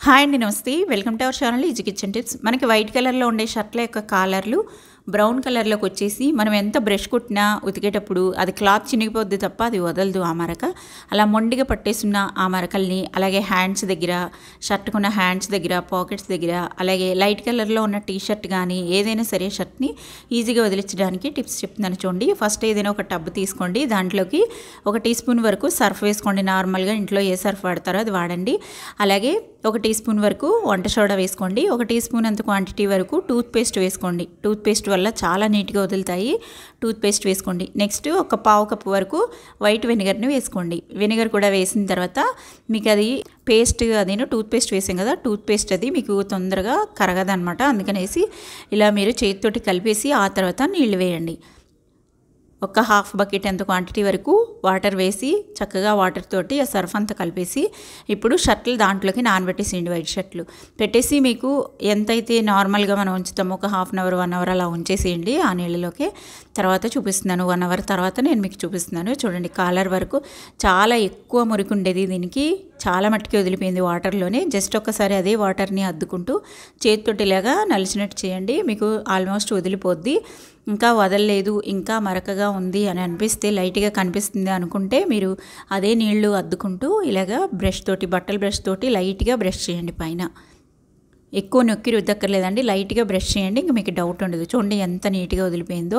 hi అండి నమస్తే welcome to our channel easy kitchen tips మనకి వైట్ కలర్లో ఉండే షర్ట్ల యొక్క కాలర్లు బ్రౌన్ కలర్లోకి వచ్చేసి మనం ఎంత బ్రష్ కుట్టినా ఉతికేటప్పుడు అది క్లాత్ చినిగిపోద్ది తప్ప అది వదలదు ఆ మరక అలా మొండిగా పట్టేస్తున్న ఆ మరకల్ని అలాగే హ్యాండ్స్ దగ్గర షర్ట్కున్న హ్యాండ్స్ దగ్గర పాకెట్స్ దగ్గర అలాగే లైట్ కలర్లో ఉన్న టీ షర్ట్ కానీ ఏదైనా సరే షర్ట్ని ఈజీగా వదిలించడానికి టిప్స్ చెప్తున్నాను చూడండి ఫస్ట్ ఏదైనా ఒక టబ్ తీసుకోండి దాంట్లోకి ఒక టీ స్పూన్ వరకు సర్ఫ్ వేసుకోండి నార్మల్గా ఇంట్లో ఏ సర్ఫ్ వాడతారో అది వాడండి అలాగే ఒక టీ స్పూన్ వరకు వంట సోడా వేసుకోండి ఒక టీ స్పూన్ అంత క్వాంటిటీ వరకు టూత్ పేస్ట్ వేసుకోండి టూత్ పేస్ట్ వల్ల చాలా నీట్గా వదులుతాయి టూత్ పేస్ట్ వేసుకోండి నెక్స్ట్ ఒక పావు కప్పు వరకు వైట్ వెనిగర్ని వేసుకోండి వెనిగర్ కూడా వేసిన తర్వాత మీకు అది పేస్ట్ అదేనో టూత్ పేస్ట్ వేసాం కదా టూత్ పేస్ట్ అది మీకు తొందరగా కరగదనమాట అందుకనేసి ఇలా మీరు చేతితోటి కలిపేసి ఆ తర్వాత నీళ్ళు వేయండి ఒక హాఫ్ బకెట్ ఎంత క్వాంటిటీ వరకు వాటర్ వేసి చక్కగా వాటర్ తోటి ఆ సర్ఫ్ అంతా కలిపేసి ఇప్పుడు షర్ట్లు దాంట్లోకి నానబెట్టేసేయండి వైట్ షర్ట్లు పెట్టేసి మీకు ఎంతైతే నార్మల్గా మనం ఉంచుతామో ఒక half an hour one hour అలా ఉంచేసేయండి ఆ నీళ్ళలోకి తర్వాత చూపిస్తున్నాను వన్ అవర్ తర్వాత నేను మీకు చూపిస్తున్నాను చూడండి కాలర్ వరకు చాలా ఎక్కువ మురికి ఉండేది దీనికి చాలా మట్టుకి వదిలిపోయింది వాటర్లోనే జస్ట్ ఒకసారి అదే వాటర్ని అద్దుకుంటూ చేతితోటి ఇలాగా నలిచినట్టు చేయండి మీకు ఆల్మోస్ట్ వదిలిపోద్ది ఇంకా వదలలేదు ఇంకా మరకగా ఉంది అని అనిపిస్తే లైట్గా కనిపిస్తుంది అనుకుంటే మీరు అదే నీళ్లు అద్దుకుంటూ ఇలాగా బ్రష్ తోటి బట్టల బ్రష్ తోటి లైట్గా బ్రష్ చేయండి పైన ఎక్కువ నొక్కి రుద్దక్కర్లేదండి లైట్గా బ్రష్ చేయండి ఇంక మీకు డౌట్ ఉండదు చూడండి ఎంత నీట్గా వదిలిపోయిందో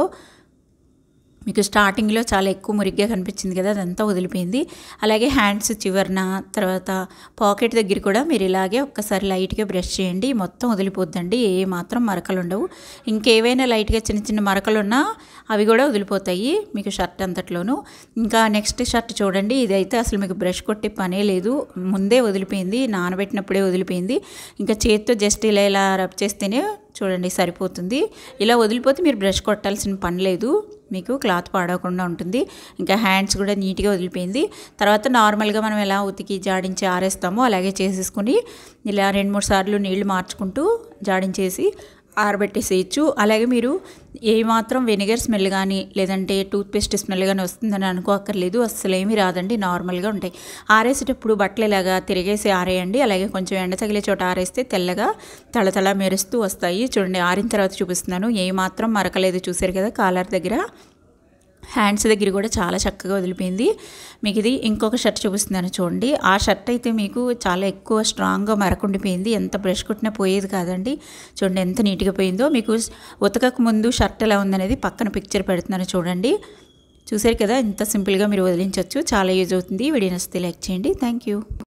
మీకు స్టార్టింగ్లో చాలా ఎక్కువ మురిగ్గా కనిపించింది కదా అదంతా వదిలిపోయింది అలాగే హ్యాండ్స్ చివరన తర్వాత పాకెట్ దగ్గర కూడా మీరు ఇలాగే ఒక్కసారి లైట్గా బ్రష్ చేయండి మొత్తం వదిలిపోద్దండి ఏ మాత్రం మరకలు ఉండవు ఇంకేవైనా లైట్గా చిన్న చిన్న మరకలు ఉన్నా అవి కూడా వదిలిపోతాయి మీకు షర్ట్ అంతట్లోనూ ఇంకా నెక్స్ట్ షర్ట్ చూడండి ఇదైతే అసలు మీకు బ్రష్ కొట్టే పనే లేదు ముందే వదిలిపోయింది నానబెట్టినప్పుడే వదిలిపోయింది ఇంకా చేతితో జస్ట్ ఇలా ఇలా రబ్ చేస్తేనే చూడండి సరిపోతుంది ఇలా వదిలిపోతే మీరు బ్రష్ కొట్టాల్సిన పని లేదు మీకు క్లాత్ పాడవకుండా ఉంటుంది ఇంకా హ్యాండ్స్ కూడా నీట్గా వదిలిపోయింది తర్వాత నార్మల్గా మనం ఎలా ఉతికి జాడించి ఆరేస్తామో అలాగే చేసేసుకుని ఇలా రెండు మూడు సార్లు నీళ్లు మార్చుకుంటూ జాడించేసి ఆరబెట్టేసేయచ్చు అలాగే మీరు ఏమాత్రం వెనిగర్ స్మెల్ కానీ లేదంటే టూత్పేస్ట్ స్మెల్ కానీ వస్తుందని అనుకోక్కర్లేదు అస్సలు ఏమీ రాదండి నార్మల్గా ఉంటాయి ఆరేసేటప్పుడు బట్టలు ఇలాగా తిరిగేసి ఆరేయండి అలాగే కొంచెం ఎండ తగిలే చోట ఆరేస్తే తెల్లగా తళతళ మెరుస్తూ వస్తాయి చూడండి ఆరిన తర్వాత చూపిస్తున్నాను ఏమాత్రం మరకలేదు చూసారు కదా కాలర్ దగ్గర హ్యాండ్స్ దగ్గర కూడా చాలా చక్కగా వదిలిపోయింది మీకు ఇది ఇంకొక షర్ట్ చూపిస్తున్నాను చూడండి ఆ షర్ట్ అయితే మీకు చాలా ఎక్కువ స్ట్రాంగ్గా మరకుండిపోయింది ఎంత బ్రష్ కుట్టినా పోయేది కాదండి చూడండి ఎంత నీట్గా పోయిందో మీకు ఉతకక ముందు షర్ట్ ఎలా ఉందనేది పక్కన పిక్చర్ పెడుతున్నాను చూడండి చూసారు కదా ఎంత సింపుల్గా మీరు వదిలించవచ్చు చాలా యూజ్ అవుతుంది వీడియో నచ్చితే లైక్ చేయండి థ్యాంక్ యూ